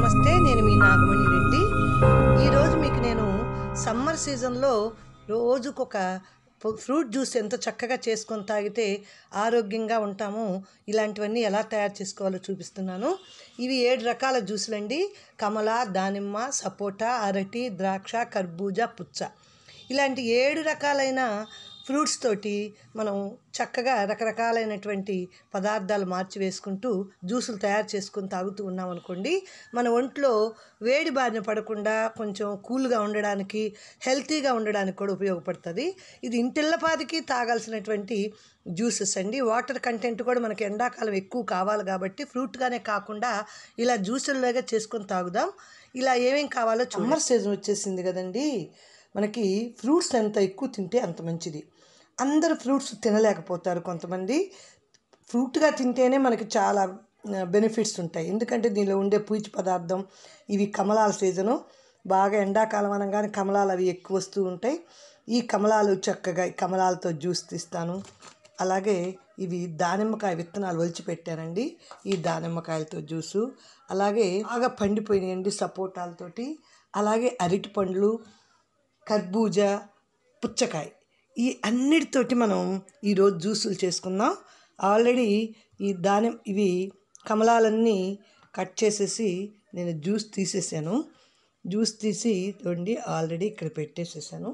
నమస్తే నేను మీ నాగమణి రెడ్డి ఈరోజు మీకు నేను సమ్మర్ సీజన్లో రోజుకొక ఫు- ఫ్రూట్ జ్యూస్ ఎంత చక్కగా చేసుకొని తాగితే ఆరోగ్యంగా ఉంటామో ఇలాంటివన్నీ ఎలా తయారు చేసుకోవాలో చూపిస్తున్నాను ఇవి ఏడు రకాల జ్యూసులండి కమల దానిమ్మ సపోటా అరటి ద్రాక్ష కర్బూజా పుచ్చ ఇలాంటి ఏడు రకాలైన ఫ్రూట్స్ తోటి మనం చక్కగా రకరకాలైనటువంటి పదార్థాలు మార్చి వేసుకుంటూ జ్యూసులు తయారు చేసుకుని తాగుతూ ఉన్నాం అనుకోండి మన ఒంట్లో వేడి బారిన పడకుండా కొంచెం కూల్గా ఉండడానికి హెల్తీగా ఉండడానికి కూడా ఉపయోగపడుతుంది ఇది ఇంటిల్లపాదికి తాగాల్సినటువంటి జ్యూసెస్ అండి వాటర్ కంటెంట్ కూడా మనకి ఎండాకాలం ఎక్కువ కావాలి కాబట్టి ఫ్రూట్గానే కాకుండా ఇలా జ్యూసుల్లాగా చేసుకొని తాగుదాం ఇలా ఏమేం కావాలో సమ్మర్ సీజన్ వచ్చేసింది కదండి మనకి ఫ్రూట్స్ ఎంత ఎక్కువ తింటే అంత మంచిది అందరు ఫ్రూట్స్ తినలేకపోతారు కొంతమంది ఫ్రూట్గా తింటేనే మనకి చాలా బెనిఫిట్స్ ఉంటాయి ఎందుకంటే దీనిలో ఉండే పీచు పదార్థం ఇవి కమలాల సీజను బాగా ఎండాకాలం అనగానే కమలాలు అవి ఎక్కువ వస్తూ ఉంటాయి ఈ కమలాలు చక్కగా ఈ కమలాలతో జ్యూస్ తీస్తాను అలాగే ఇవి దానిమ్మకాయ విత్తనాలు ఒలిచి పెట్టానండి ఈ దానిమ్మకాయలతో జ్యూసు అలాగే బాగా పండిపోయినాయండి సపోటాలతోటి అలాగే అరటి పండ్లు కర్బూజా పుచ్చకాయ ఈ అన్నిటితోటి మనం ఈరోజు జ్యూసులు చేసుకుందాం ఆల్రెడీ ఈ దానిం ఇవి కమలాలన్నీ కట్ చేసేసి నేను జ్యూస్ తీసేసాను జ్యూస్ తీసి చూడండి ఆల్రెడీ ఇక్కడ పెట్టేసేసాను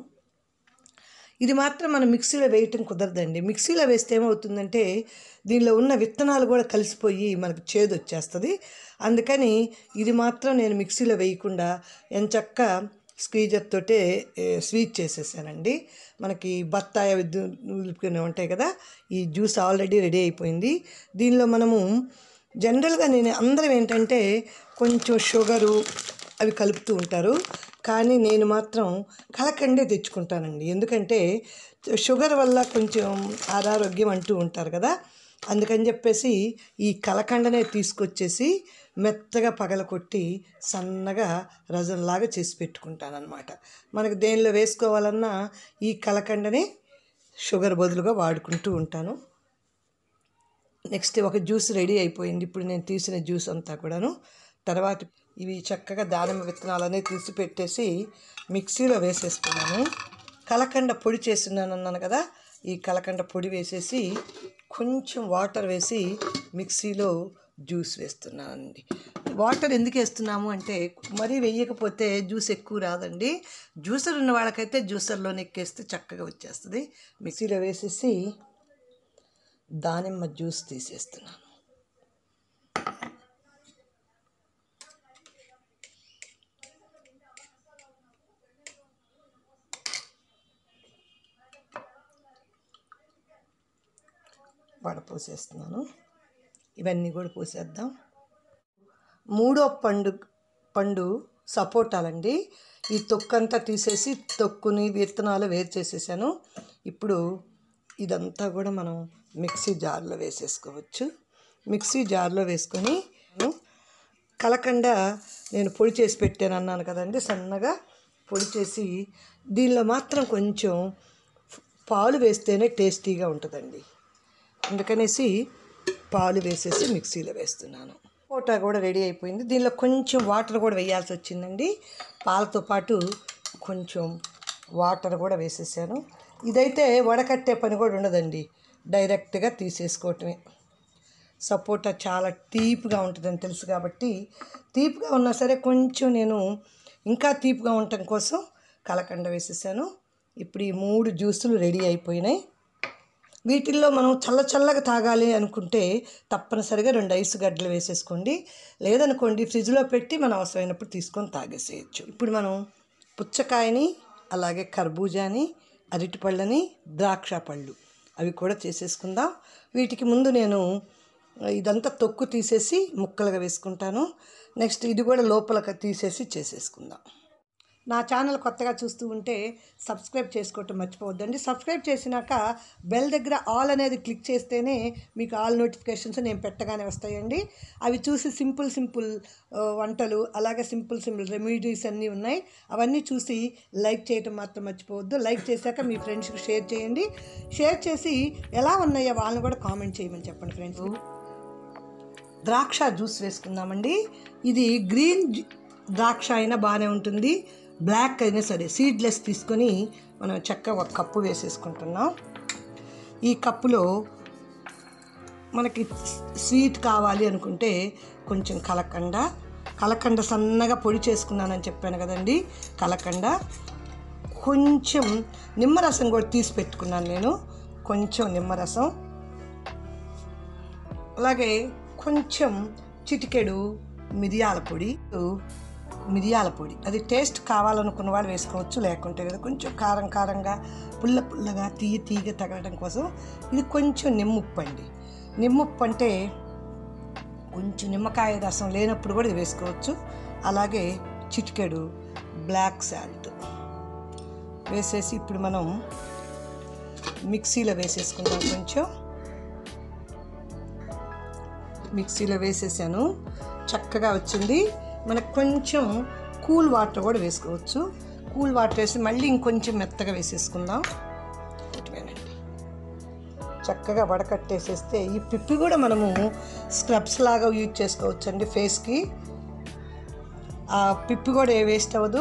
ఇది మాత్రం మనం మిక్సీలో వేయటం కుదరదండి మిక్సీలో వేస్తే ఏమవుతుందంటే దీనిలో ఉన్న విత్తనాలు కూడా కలిసిపోయి మనకు చేదు వచ్చేస్తుంది అందుకని ఇది మాత్రం నేను మిక్సీలో వేయకుండా ఎంచక్క స్క్వీజర్ తోటే ఏ, స్వీట్ చేసేసానండి మనకి బత్తాయి అవి దు- నులుపుకునే ఉంటాయి కదా ఈ జ్యూస్ ఆల్రెడీ రెడీ అయిపోయింది దీనిలో మనము జనరల్గా నేను అందరం ఏంటంటే కొంచెం షుగరు అవి కలుపుతూ ఉంటారు కానీ నేను మాత్రం కలకండే తెచ్చుకుంటానండి ఎందుకంటే షుగర్ వల్ల కొంచెం అనారోగ్యం అంటూ ఉంటారు కదా అందుకని చెప్పేసి ఈ కలకండనే తీసుకొచ్చేసి మెత్తగా పగలకొట్టి సన్నగా రజంలాగా చేసి పెట్టుకుంటాను అనమాట మనకు దేనిలో వేసుకోవాలన్నా ఈ కలకండని షుగర్ బదులుగా వాడుకుంటూ ఉంటాను నెక్స్ట్ ఒక జ్యూస్ రెడీ అయిపోయింది ఇప్పుడు నేను తీసిన జ్యూస్ అంతా కూడాను తర్వాత ఇవి చక్కగా దానిమ్మ విత్తనాలన్నీ తీసి పెట్టేసి మిక్సీలో వేసేసుకున్నాను కలకండ పొడి చేస్తున్నాను అన్నాను కదా ఈ కలకండ పొడి వేసేసి కొంచెం వాటర్ వేసి మిక్సీలో జ్యూస్ వేస్తున్నానండి వాటర్ ఎందుకు వేస్తున్నాము అంటే మరీ వేయకపోతే జ్యూస్ ఎక్కువ రాదండి జ్యూసర్ ఉన్న వాళ్ళకైతే జ్యూసర్లోనే ఎక్కేస్తే చక్కగా వచ్చేస్తుంది మిక్సీలో వేసేసి దానిమ్మ జ్యూస్ తీసేస్తున్నాను వడపోసేస్తున్నాను ఇవన్నీ కూడా పోసేద్దాం మూడో పండు పండు సపోటాలండి ఈ తొక్కంతా తీసేసి తొక్కుని విత్తనాలు వేరు చేసేసాను ఇప్పుడు ఇదంతా కూడా మనం మిక్సీ జార్లో వేసేసుకోవచ్చు మిక్సీ జార్లో వేసుకొని కలకండ నేను పొడి చేసి పెట్టాను అన్నాను కదండి సన్నగా పొడి చేసి దీనిలో మాత్రం కొంచెం పాలు వేస్తేనే టేస్టీగా ఉంటుందండి అందుకనేసి పాలు వేసేసి మిక్సీలో వేస్తున్నాను పోటా కూడా రెడీ అయిపోయింది దీనిలో కొంచెం వాటర్ కూడా వేయాల్సి వచ్చిందండి పాలతో పాటు కొంచెం వాటర్ కూడా వేసేసాను ఇదైతే వడకట్టే పని కూడా ఉండదండి డైరెక్ట్గా తీసేసుకోవటమే సపోటా చాలా తీపిగా ఉంటుందని తెలుసు కాబట్టి తీపిగా ఉన్నా సరే కొంచెం నేను ఇంకా తీపిగా ఉండటం కోసం కలకండ వేసేసాను ఇప్పుడు ఈ మూడు జ్యూసులు రెడీ అయిపోయినాయి వీటిల్లో మనం చల్ల చల్లగా తాగాలి అనుకుంటే తప్పనిసరిగా రెండు ఐస్ గడ్డలు వేసేసుకోండి లేదనుకోండి ఫ్రిడ్జ్లో పెట్టి మనం అవసరమైనప్పుడు తీసుకొని తాగేసేయచ్చు ఇప్పుడు మనం పుచ్చకాయని అలాగే కర్బూజాని అరటిపళ్ళని ద్రాక్ష పళ్ళు అవి కూడా చేసేసుకుందాం వీటికి ముందు నేను ఇదంతా తొక్కు తీసేసి ముక్కలుగా వేసుకుంటాను నెక్స్ట్ ఇది కూడా లోపలకి తీసేసి చేసేసుకుందాం నా ఛానల్ కొత్తగా చూస్తూ ఉంటే సబ్స్క్రైబ్ చేసుకోవటం మర్చిపోవద్దండి సబ్స్క్రైబ్ చేసినాక బెల్ దగ్గర ఆల్ అనేది క్లిక్ చేస్తేనే మీకు ఆల్ నోటిఫికేషన్స్ నేను పెట్టగానే వస్తాయండి అవి చూసి సింపుల్ సింపుల్ ఆ, వంటలు అలాగే సింపుల్ సింపుల్ రెమెడీస్ అన్నీ ఉన్నాయి అవన్నీ చూసి లైక్ చేయటం మాత్రం మర్చిపోవద్దు లైక్ చేశాక మీ ఫ్రెండ్స్కి షేర్ చేయండి షేర్ చేసి ఎలా ఉన్నాయో వాళ్ళని కూడా కామెంట్ చేయమని చెప్పండి ఫ్రెండ్స్ ద్రాక్ష జ్యూస్ వేసుకుందామండి ఇది గ్రీన్ జు- ద్రాక్ష అయినా బాగానే ఉంటుంది బ్లాక్ అయినా సరే సీడ్లెస్ తీసుకొని మనం చక్కగా ఒక కప్పు వేసేసుకుంటున్నాం ఈ కప్పులో మనకి స్వీట్ కావాలి అనుకుంటే కొంచెం కలకండ కలకండ సన్నగా పొడి చేసుకున్నానని చెప్పాను కదండి కలకండ కొంచెం నిమ్మరసం కూడా తీసి పెట్టుకున్నాను నేను కొంచెం నిమ్మరసం అలాగే కొంచెం చిటికెడు మిరియాల పొడి మిరియాల పొడి అది టేస్ట్ కావాలనుకున్న వాళ్ళు వేసుకోవచ్చు లేకుంటే లేదు కొంచెం కారం కారంగా పుల్ల పుల్లగా తీయ తీగ తగలడం కోసం ఇది కొంచెం నిమ్ముప్పు అండి నిమ్ముప్పు అంటే కొంచెం నిమ్మకాయ రసం లేనప్పుడు కూడా ఇది వేసుకోవచ్చు అలాగే చిటికెడు బ్లాక్ సాల్ట్ వేసేసి ఇప్పుడు మనం మిక్సీలో వేసేసుకుందాం కొంచెం మిక్సీలో వేసేసాను చక్కగా వచ్చింది మనకు కొంచెం కూల్ వాటర్ కూడా వేసుకోవచ్చు కూల్ వాటర్ వేసి మళ్ళీ ఇంకొంచెం మెత్తగా వేసేసుకుందాం ఇటువేనండి చక్కగా వడకట్టేసేస్తే ఈ పిప్పి కూడా మనము స్క్రబ్స్ లాగా యూజ్ చేసుకోవచ్చు అండి ఫేస్కి ఆ పిప్పి కూడా ఏ వేస్ట్ అవ్వదు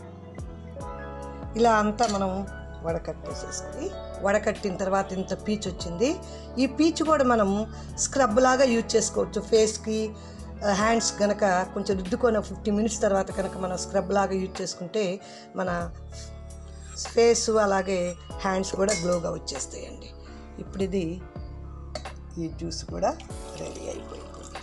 ఇలా అంతా మనం వడకట్టేసేసుకొని వడకట్టిన తర్వాత ఇంత పీచు వచ్చింది ఈ పీచు కూడా మనం స్క్రబ్ లాగా యూజ్ చేసుకోవచ్చు ఫేస్కి హ్యాండ్స్ కనుక కొంచెం రుద్దుకొని ఫిఫ్టీ మినిట్స్ తర్వాత కనుక మనం స్క్రబ్ లాగా యూజ్ చేసుకుంటే మన ఫేస్ అలాగే హ్యాండ్స్ కూడా గ్లోగా వచ్చేస్తాయండి ఇప్పుడు ఇది ఈ జ్యూస్ కూడా రెడీ అయిపోయింది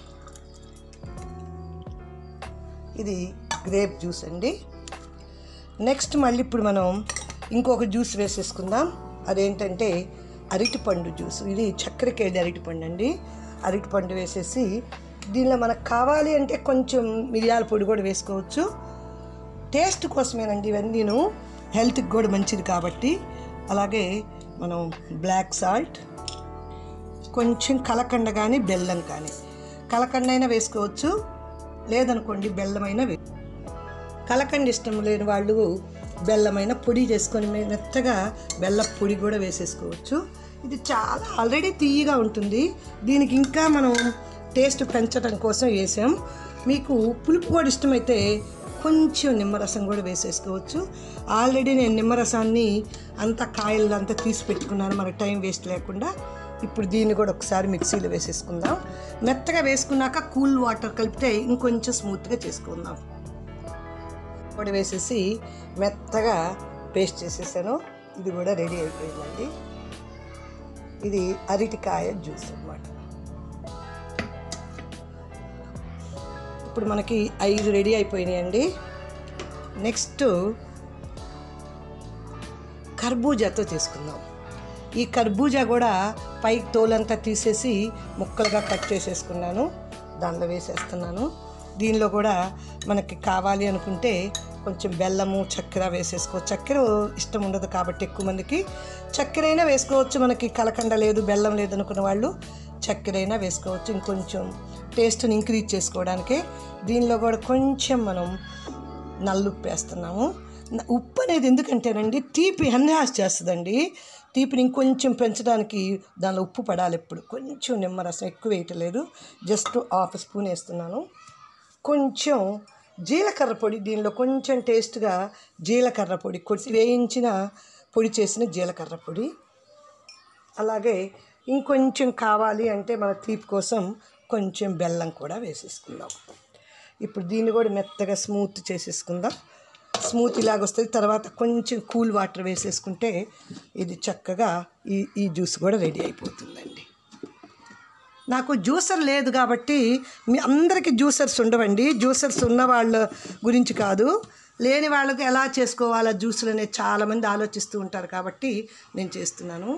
ఇది గ్రేప్ జ్యూస్ అండి నెక్స్ట్ మళ్ళీ ఇప్పుడు మనం ఇంకొక జ్యూస్ వేసేసుకుందాం అదేంటంటే అరటిపండు జ్యూస్ ఇది చక్కెరకేళి అరటిపండు అండి అరటిపండు వేసేసి దీనిలో మనకు కావాలి అంటే కొంచెం మిరియాల పొడి కూడా వేసుకోవచ్చు టేస్ట్ కోసమేనండి ఇవన్నీను హెల్త్కి కూడా మంచిది కాబట్టి అలాగే మనం బ్లాక్ సాల్ట్ కొంచెం కలకండ కానీ బెల్లం కానీ కలకండ అయినా వేసుకోవచ్చు లేదనుకోండి బెల్లమైనా వే కలకండ ఇష్టం లేని వాళ్ళు బెల్లమైన పొడి చేసుకొని మె- మెత్తగా బెల్ల పొడి కూడా వేసేసుకోవచ్చు ఇది చాలా ఆల్రెడీ తీయగా ఉంటుంది దీనికి ఇంకా మనం టేస్ట్ పెంచడం కోసం వేసాం మీకు పులుపు కూడా ఇష్టమైతే కొంచెం నిమ్మరసం కూడా వేసేసుకోవచ్చు ఆల్రెడీ నేను నిమ్మరసాన్ని అంతా కాయలు అంతా తీసి పెట్టుకున్నాను మనకు టైం వేస్ట్ లేకుండా ఇప్పుడు దీన్ని కూడా ఒకసారి మిక్సీలో వేసేసుకుందాం మెత్తగా వేసుకున్నాక కూల్ వాటర్ కలిపితే ఇంకొంచెం స్మూత్గా చేసుకుందాం పొడి వేసేసి మెత్తగా పేస్ట్ చేసేసాను ఇది కూడా రెడీ అయిపోయిందండి ఇది అరటికాయ జ్యూస్ అన్నమాట ఇప్పుడు మనకి ఐదు రెడీ అయిపోయినాయండి నెక్స్ట్ కర్బూజాతో చేసుకుందాం ఈ కర్బూజా కూడా పైకి తోలంతా తీసేసి ముక్కలుగా కట్ చేసేసుకున్నాను దానిలో వేసేస్తున్నాను దీనిలో కూడా మనకి కావాలి అనుకుంటే కొంచెం బెల్లము చక్కెర వేసేసుకో చక్కెర ఇష్టం ఉండదు కాబట్టి ఎక్కువ మందికి చక్కెర అయినా వేసుకోవచ్చు మనకి కలకండ లేదు బెల్లం లేదు అనుకున్న వాళ్ళు చక్కెర అయినా వేసుకోవచ్చు ఇంకొంచెం టేస్ట్ని ఇంక్రీజ్ చేసుకోవడానికి దీనిలో కూడా కొంచెం మనం నల్లుప్పు వేస్తున్నాము న- ఉప్పు అనేది ఎందుకంటేనండి తీపి ఎన్హాన్స్ చేస్తుందండి తీపిని ఇంకొంచెం పెంచడానికి దానిలో ఉప్పు పడాలి ఎప్పుడు కొంచెం నిమ్మరసం ఎక్కువ వేయటలేదు జస్ట్ హాఫ్ స్పూన్ వేస్తున్నాను కొంచెం జీలకర్ర పొడి దీనిలో కొంచెం టేస్ట్గా జీలకర్ర పొడి కొట్టి వేయించిన పొడి చేసిన జీలకర్ర పొడి అలాగే ఇంకొంచెం కావాలి అంటే మన తీపి కోసం కొంచెం బెల్లం కూడా వేసేసుకుందాం ఇప్పుడు దీన్ని కూడా మెత్తగా స్మూత్ చేసేసుకుందాం స్మూత్ ఇలాగ వస్తుంది తర్వాత కొంచెం కూల్ వాటర్ వేసేసుకుంటే ఇది చక్కగా ఈ ఈ జ్యూస్ కూడా రెడీ అయిపోతుందండి నాకు జ్యూసర్ లేదు కాబట్టి మీ అందరికీ జ్యూసర్స్ ఉండవండి జ్యూసర్స్ ఉన్న వాళ్ళ గురించి కాదు లేని వాళ్ళకి ఎలా చేసుకోవాలా జ్యూసులు అనేది చాలామంది ఆలోచిస్తూ ఉంటారు కాబట్టి నేను చేస్తున్నాను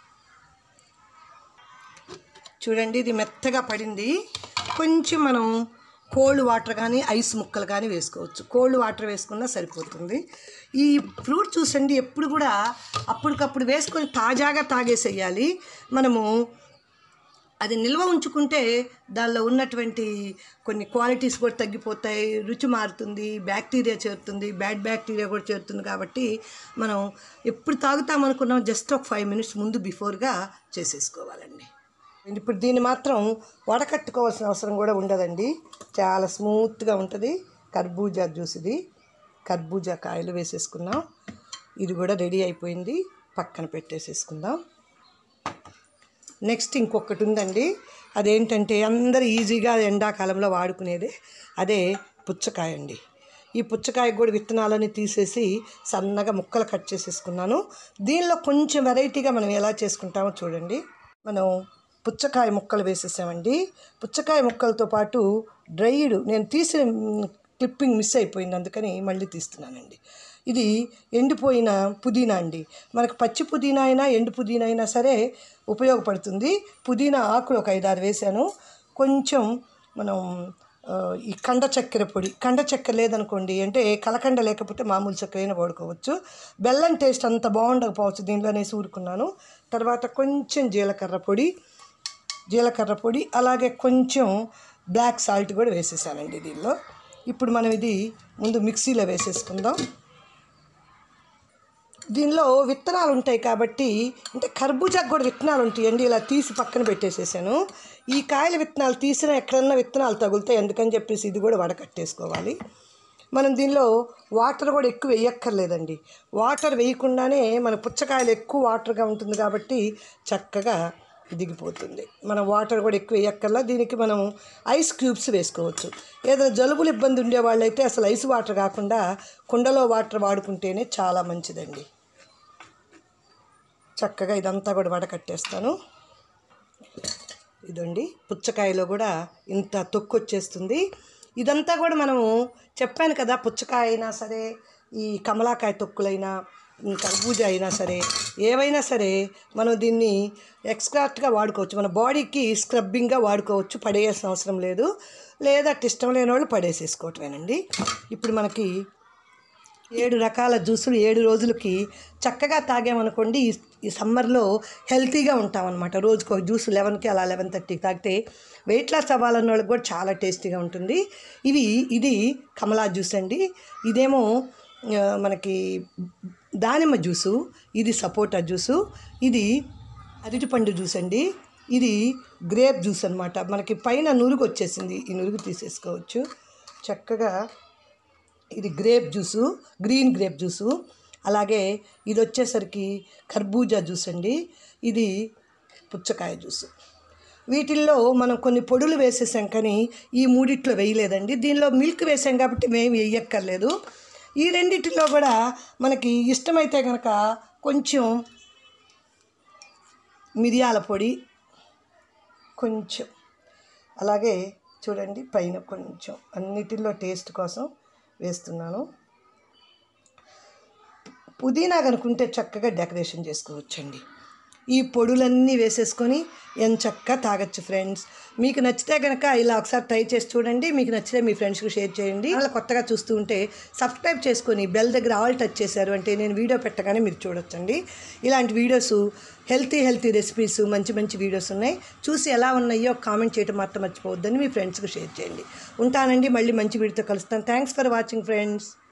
చూడండి ఇది మెత్తగా పడింది కొంచెం మనం కోల్డ్ వాటర్ కానీ ఐస్ ముక్కలు కానీ వేసుకోవచ్చు కోల్డ్ వాటర్ వేసుకున్నా సరిపోతుంది ఈ ఫ్రూట్ జ్యూస్ అండి ఎప్పుడు కూడా అప్పటికప్పుడు వేసుకొని తాజాగా తాగేసేయాలి మనము అది నిల్వ ఉంచుకుంటే దానిలో ఉన్నటువంటి కొన్ని క్వాలిటీస్ కూడా తగ్గిపోతాయి రుచి మారుతుంది బ్యాక్టీరియా చేరుతుంది బ్యాడ్ బ్యాక్టీరియా కూడా చేరుతుంది కాబట్టి మనం ఎప్పుడు తాగుతాం అనుకున్నాం జస్ట్ ఒక ఫైవ్ మినిట్స్ ముందు బిఫోర్గా చేసేసుకోవాలండి ఇప్పుడు దీన్ని మాత్రం వడకట్టుకోవాల్సిన అవసరం కూడా ఉండదండి చాలా స్మూత్గా ఉంటుంది కర్బూజా జ్యూస్ ఇది కర్బూజా కాయలు వేసేసుకున్నాం ఇది కూడా రెడీ అయిపోయింది పక్కన పెట్టేసేసుకుందాం నెక్స్ట్ ఇంకొకటి ఉందండి అదేంటంటే అందరు ఈజీగా ఎండాకాలంలో వాడుకునేది అదే పుచ్చకాయ అండి ఈ పుచ్చకాయ కూడా విత్తనాలని తీసేసి సన్నగా ముక్కలు కట్ చేసేసుకున్నాను దీనిలో కొంచెం వెరైటీగా మనం ఎలా చేసుకుంటామో చూడండి మనం పుచ్చకాయ ముక్కలు వేసేసామండి పుచ్చకాయ ముక్కలతో పాటు డ్రైడ్ నేను తీసిన క్లిప్పింగ్ మిస్ అయిపోయింది అందుకని మళ్ళీ తీస్తున్నానండి ఇది ఎండిపోయిన పుదీనా అండి మనకు పచ్చి పుదీనా అయినా ఎండు పుదీనా అయినా సరే ఉపయోగపడుతుంది పుదీనా ఆకులు ఒక ఐదారు వేసాను కొంచెం మనం ఆ, ఈ కండ చక్కెర పొడి కండ చక్కెర లేదనుకోండి అంటే కలకండ లేకపోతే మామూలు చక్కెర అయినా వాడుకోవచ్చు బెల్లం టేస్ట్ అంత బాగుండకపోవచ్చు దీనిలోనే ఊరుకున్నాను తర్వాత కొంచెం జీలకర్ర పొడి జీలకర్ర పొడి అలాగే కొంచెం బ్లాక్ సాల్ట్ కూడా వేసేసానండి దీనిలో ఇప్పుడు మనం ఇది ముందు మిక్సీలో వేసేసుకుందాం దీనిలో విత్తనాలు ఉంటాయి కాబట్టి అంటే కర్బూజాకు కూడా విత్తనాలు ఉంటాయండి ఇలా తీసి పక్కన పెట్టేసేసాను ఈ కాయల విత్తనాలు తీసిన ఎక్కడన్నా విత్తనాలు తగులుతాయి అందుకని చెప్పేసి ఇది కూడా వడకట్టేసుకోవాలి మనం దీనిలో వాటర్ కూడా ఎక్కువ వేయక్కర్లేదండి వాటర్ వేయకుండానే మన పుచ్చకాయలు ఎక్కువ వాటర్గా ఉంటుంది కాబట్టి చక్కగా దిగిపోతుంది మనం వాటర్ కూడా ఎక్కువ వేయక్కర్లా దీనికి మనం ఐస్ క్యూబ్స్ వేసుకోవచ్చు ఏదైనా జలుబులు ఇబ్బంది ఉండే వాళ్ళైతే అసలు ఐస్ వాటర్ కాకుండా కుండలో వాటర్ వాడుకుంటేనే చాలా మంచిదండి చక్కగా ఇదంతా కూడా వడకట్టేస్తాను ఇదండి పుచ్చకాయలో కూడా ఇంత తొక్కు వచ్చేస్తుంది ఇదంతా కూడా మనము చెప్పాను కదా పుచ్చకాయ అయినా సరే ఈ కమలాకాయ తొక్కులైనా ఈ కర్బూజా అయినా సరే ఏవైనా సరే మనం దీన్ని ఎక్స్ట్రాక్ట్గా వాడుకోవచ్చు మన బాడీకి స్క్రబ్బింగ్గా వాడుకోవచ్చు పడేయాల్సిన అవసరం లేదు లేదా ఇష్టం లేని వాళ్ళు పడేసేసుకోవటమేనండి ఇప్పుడు మనకి ఏడు రకాల జ్యూసులు ఏడు రోజులకి చక్కగా తాగామనుకోండి ఈ ఈ సమ్మర్లో హెల్తీగా ఉంటామన్నమాట రోజుకు ఒక జ్యూస్ లెవెన్కి అలా లెవెన్ థర్టీకి తాగితే వెయిట్ లాస్ అవ్వాలన్న వాళ్ళకి కూడా చాలా టేస్టీగా ఉంటుంది ఇవి ఇది కమలా జ్యూస్ అండి ఇదేమో ఆ, మనకి దానిమ్మ జ్యూసు ఇది సపోటా జ్యూసు ఇది అరటిపండు జ్యూస్ అండి ఇది గ్రేప్ జ్యూస్ అనమాట మనకి పైన నురుగు వచ్చేసింది ఈ నురుగు తీసేసుకోవచ్చు చక్కగా ఇది grape juice green grape juice అలాగే ఇది వచ్చేసరికి కర్బూజా జ్యూస్ అండి ఇది పుచ్చకాయ జ్యూస్ వీటిల్లో మనం కొన్ని పొడులు వేసేసాం కానీ ఈ మూడిట్లో వేయలేదండి దీనిలో మిల్క్ వేసాం కాబట్టి మేము వేయక్కర్లేదు ఈ రెండిటిలో కూడా మనకి ఇష్టమైతే కనుక కొంచెం మిరియాల పొడి కొంచెం అలాగే చూడండి పైన కొంచెం అన్నిటిలో టేస్ట్ కోసం వేస్తున్నాను పుదీనా కనుకుంటే చక్కగా డెకరేషన్ చేసుకోవచ్చండి ఈ పొడులన్నీ వేసేసుకొని ఎంచక్క తాగొచ్చు ఫ్రెండ్స్ మీకు నచ్చితే కనుక ఇలా ఒకసారి ట్రై చేసి చూడండి మీకు నచ్చితే మీ ఫ్రెండ్స్కి షేర్ చేయండి అలా కొత్తగా చూస్తూ ఉంటే సబ్స్క్రైబ్ చేసుకొని బెల్ దగ్గర ఆల్ టచ్ చేశారు అంటే నేను వీడియో పెట్టగానే మీరు చూడొచ్చండి ఇలాంటి వీడియోస్ హెల్తీ హెల్తీ రెసిపీస్ మంచి మంచి వీడియోస్ ఉన్నాయి చూసి ఎలా ఉన్నాయో కామెంట్ చేయడం మాత్రం మర్చిపోవద్దని మీ ఫ్రెండ్స్కి షేర్ చేయండి ఉంటానండి మళ్ళీ మంచి వీడియోతో కలుస్తాను థ్యాంక్స్ ఫర్ వాచింగ్ ఫ్రెండ్స్